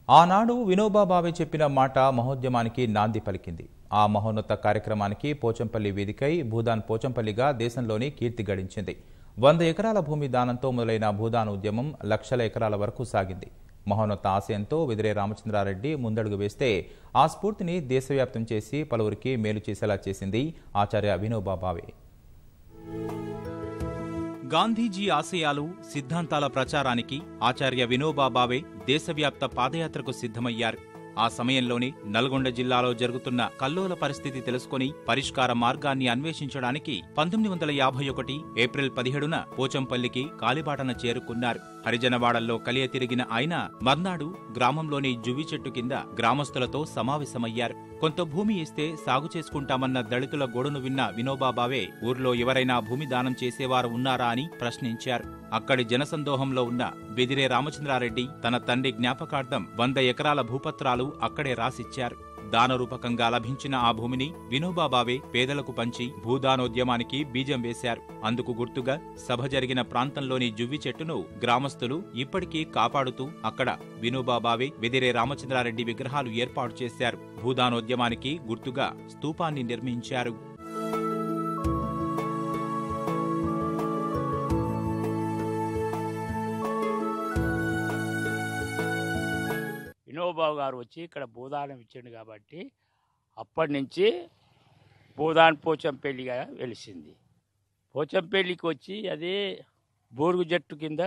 ఆనాడు వినోబా భావే చెప్పిన మాట మహోద్యమానికి నాంది పలికింది ఆ మహోన్నత కార్యక్రమానికి పోచంపల్లి వేదికై భూదాన్ పోచంపల్లిగా దేశంలోనే కీర్తి గడించింది వంద ఎకరాల భూమి దానంతో మొదలైన భూదాన్ ఉద్యమం లక్షల ఎకరాల వరకు సాగింది మహోన్నత ఆశయంతో విదిరే రామచంద్రారెడ్డి ముందడుగు వేస్తే ఆ స్ఫూర్తిని దేశవ్యాప్తం చేసి పలువురికి మేలు చేసేలా చేసింది ఆచార్య వినోబా భావే గాంధీజీ ఆశయాలు సిద్ధాంతాల ప్రచారానికి ఆచార్య వినోబా భావే దేశవ్యాప్త పాదయాత్రకు సిద్ధమయ్యారు ఆ సమయంలోనే నల్గొండ జిల్లాలో జరుగుతున్న కల్లోల పరిస్థితి తెలుసుకుని పరిష్కార మార్గాన్ని అన్వేషించడానికి పంతొమ్మిది వందల యాభై ఒకటి ఏప్రిల్ పదిహేడున పోచంపల్లికి కాలిబాటన చేరుకున్నారు హరిజనవాడల్లో కలియ తిరిగిన ఆయన మర్నాడు గ్రామంలోని జువ్వి చెట్టు కింద గ్రామస్తులతో సమావేశమయ్యారు కొంత భూమి ఇస్తే సాగు చేసుకుంటామన్న దళితుల గొడును విన్న వినోబా భావే ఊర్లో ఎవరైనా భూమి దానం చేసేవారు ఉన్నారా అని ప్రశ్నించారు అక్కడి జనసందోహంలో ఉన్న బెదిరే రామచంద్రారెడ్డి తన తండ్రి జ్ఞాపకార్థం వంద ఎకరాల భూపత్రాలు అక్కడే రాసిచ్చారు దానరూపకంగా లభించిన ఆ భూమిని వినోబా భావే పేదలకు పంచి భూదానోద్యమానికి బీజం వేశారు అందుకు గుర్తుగా సభ జరిగిన ప్రాంతంలోని జువ్వి చెట్టును గ్రామస్తులు ఇప్పటికీ కాపాడుతూ అక్కడ వినోబా భావే వెదిరే రామచంద్రారెడ్డి విగ్రహాలు ఏర్పాటు చేశారు భూదానోద్యమానికి గుర్తుగా స్తూపాన్ని నిర్మించారు వినోబాబు గారు వచ్చి ఇక్కడ భూదానం ఇచ్చిండు కాబట్టి అప్పటి నుంచి భూదాన్ పోచంపల్లిగా వెలిసింది పోచంపల్లికి వచ్చి అదే బోరుగు జట్టు కింద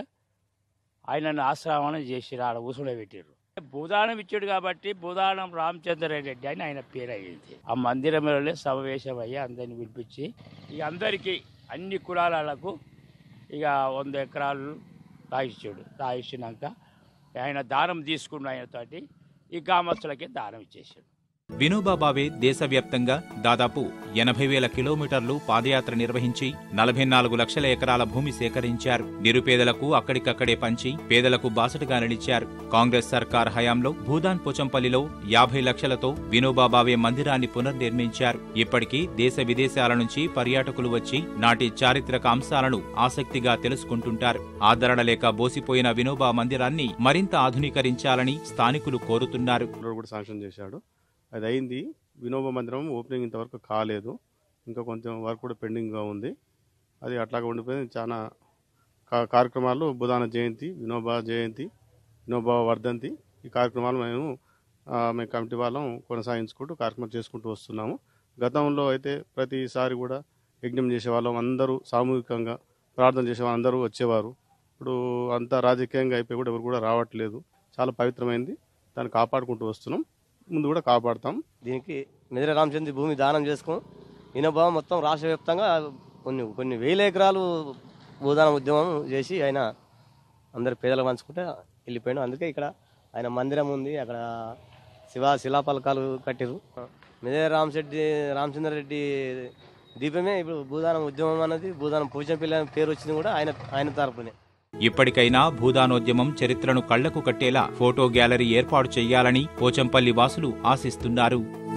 ఆయనను ఆశ్రమణం చేసి ఆడ ఊసులో పెట్టారు భూదానం ఇచ్చాడు కాబట్టి భూదానం రామచంద్ర రెడ్డి అని ఆయన పేరు అయ్యింది ఆ మందిరంలో సమావేశం అయ్యి అందరిని పిలిపించి ఇక అందరికీ అన్ని కులాలకు ఇక వంద ఎకరాలు రాయిచ్చాడు రాయిచ్చినాక ఆయన దానం తీసుకున్న ఆయనతోటి ఈ గ్రామస్తులకే దానం ఇచ్చేసాడు వినోబా భావే దేశవ్యాప్తంగా దాదాపు ఎనభై వేల కిలోమీటర్లు పాదయాత్ర నిర్వహించి నలభై నాలుగు లక్షల ఎకరాల భూమి సేకరించారు నిరుపేదలకు అక్కడికక్కడే పంచి పేదలకు బాసటగా నిలిచారు కాంగ్రెస్ సర్కార్ హయాంలో భూదాన్ పోచంపల్లిలో యాభై లక్షలతో వినోబా భావే మందిరాన్ని పునర్నిర్మించారు ఇప్పటికీ దేశ విదేశాల నుంచి పర్యాటకులు వచ్చి నాటి చారిత్రక అంశాలను ఆసక్తిగా తెలుసుకుంటుంటారు ఆదరణ లేక బోసిపోయిన వినోబా మందిరాన్ని మరింత ఆధునీకరించాలని స్థానికులు కోరుతున్నారు రోడ్ కూడా శాంక్షన్ చేశాడు అది అయింది వినోబ మందిరం ఓపెనింగ్ ఇంతవరకు కాలేదు ఇంకా కొంచెం వర్క్ కూడా పెండింగ్గా ఉంది అది అట్లాగా ఉండిపోయింది చాలా కా- కార్యక్రమాలు బుధాన జయంతి వినోబా జయంతి వినోబా వర్ధంతి ఈ కార్యక్రమాలు మేము ఆ, మేము కమిటీ వాళ్ళం కొనసాగించుకుంటూ కార్యక్రమాలు చేసుకుంటూ వస్తున్నాము గతంలో అయితే ప్రతిసారి కూడా యజ్ఞం చేసేవాళ్ళం అందరూ సామూహికంగా ప్రార్థన చేసేవాళ్ళు అందరూ వచ్చేవారు ఇప్పుడు అంతా రాజకీయంగా అయిపోయి కూడా ఎవరు కూడా రావట్లేదు చాలా పవిత్రమైంది దాన్ని కాపాడుకుంటూ వస్తున్నాం ముందు కూడా కాపాడుతాం దీనికి మెదిర రామచంద్ర భూమి దానం చేసుకుని వినోబా మొత్తం రాష్ట్ర వ్యాప్తంగా కొన్ని కొన్ని వేల ఎకరాలు భూదాన ఉద్యమం చేసి ఆయన అందరు పేదలకు పంచుకుంటే వెళ్ళిపోయాడు అందుకే ఇక్కడ ఆయన మందిరం ఉంది అక్కడ శివ శిలాపలకాలు కట్టిరు మెదిర రామశెడ్డి రామచంద్ర రెడ్డి దీపమే ఇప్పుడు భూదానం ఉద్యమం అన్నది భూదానం పూజంపల్లి అనే పేరు వచ్చింది కూడా ఆయన ఆయన తరపునే ఇప్పటికైనా భూదానోద్యమం చరిత్రను కళ్లకు కట్టేలా ఫోటో గ్యాలరీ ఏర్పాటు చేయాలని పోచంపల్లి వాసులు ఆశిస్తున్నారు